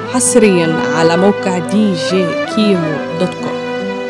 حصريا على موقع دي جي كيمو دوت كوم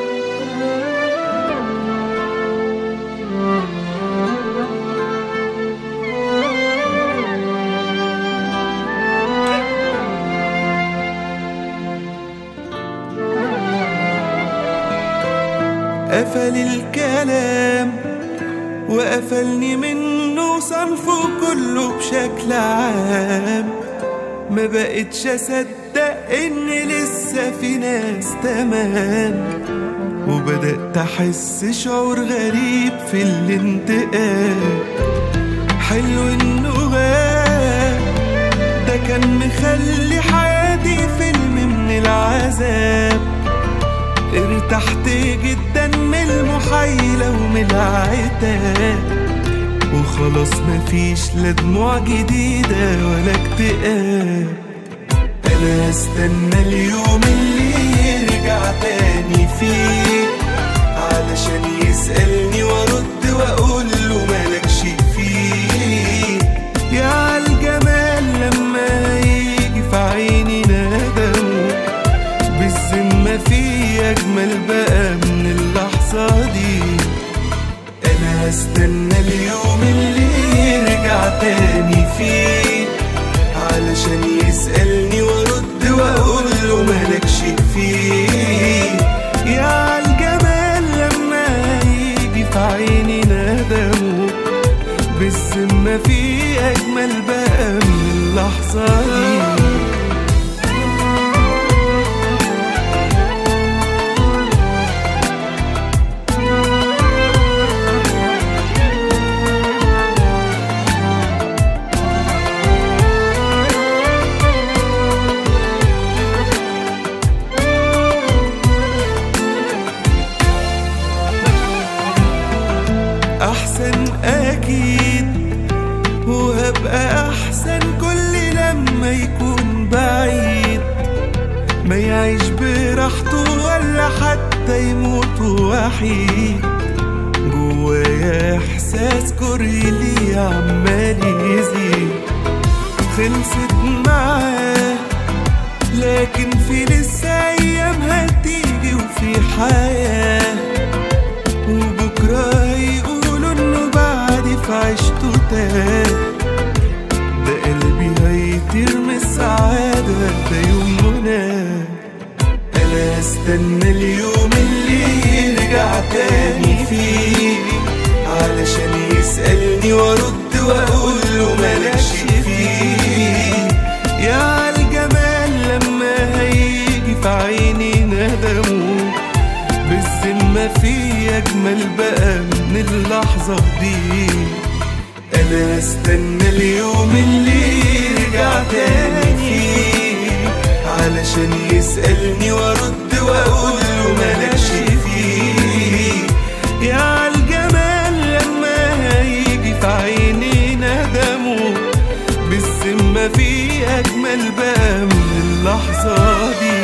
قفل الكلام وقفلني منه صنفه كله بشكل عام ما بقتش اصدق ان لسه في ناس تمام وبدأت احس شعور غريب في الانتقام حلو انه غاب ده كان مخلي حياتي فيلم من العذاب ارتحت جدا من المحايلة ومن العتاب وخلاص مفيش لا دموع جديدة ولا اكتئاب انا استنى اليوم اللي يرجع تاني فيه علشان يسألني وارد واقول له مالكش فيه يا عالجمال لما يجي في عيني ندم بالذمة في أجمل بقى من اللحظة دي أنا هستنى اليوم اللي يرجع تاني فيه علشان يسألني وأرد وأقول له مالكش فيه يا عالجمال لما يجي في عيني ندم بالذمة في أجمل بقى من اللحظة دي احسن اكيد وهبقى احسن كل لما يكون بعيد ما يعيش براحته ولا حتى يموت وحيد جوايا احساس كره لي عمال يزيد خلصت معاه لكن في لسه ايام هتيجي وفي حياه وبكرة هيقولوا انه بعدي في عشته تاه ده قلبي هيطير من السعادة ده يوم مناه انا استنى اليوم اللي يرجع تاني فيه علشان يسألني وارد واقول له مالكش فيه يا عالجمال لما هيجي في عيني ندمه بالذمة في أجمل بقى من اللحظة دي أنا استنى اليوم اللي يرجع تاني فيه علشان يسألني وأرد وأقول له مالكش فيه يا عالجمال لما هيجي في عيني ندمه بالذمة في أجمل بقى من اللحظة دي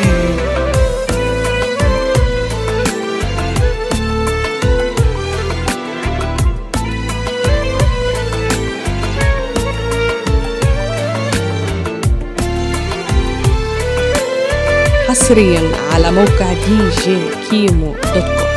حصريا على موقع دي جي كيمو دوت كوم